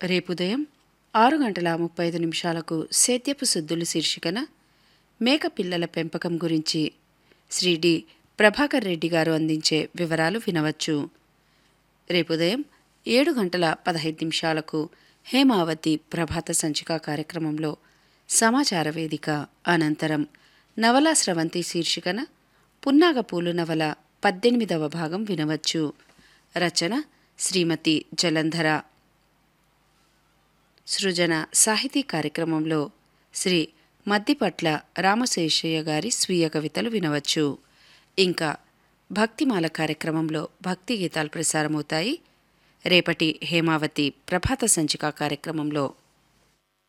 రేపు ఉదయం ఆరు గంటల ముప్పై ఐదు నిమిషాలకు సేద్యపు సుద్దులు శీర్షికన మేక పిల్లల పెంపకం గురించి శ్రీ డి ప్రభాకర్ రెడ్డి గారు అందించే వివరాలు వినవచ్చు రేపు ఉదయం ఏడు గంటల పదహైదు నిమిషాలకు హేమావతి ప్రభాత సంచిక కార్యక్రమంలో సమాచార వేదిక అనంతరం నవలా స్రవంతి శీర్షికన పున్నాగపూలు నవల పద్దెనిమిదవ భాగం వినవచ్చు రచన శ్రీమతి జలంధర సృజన సాహితీ కార్యక్రమంలో శ్రీ మద్దిపట్ల రామశేషయ్య గారి స్వీయ కవితలు వినవచ్చు ఇంకా భక్తిమాల కార్యక్రమంలో భక్తి గీతాలు ప్రసారమవుతాయి రేపటి హేమావతి ప్రభాత సంచిక కార్యక్రమంలో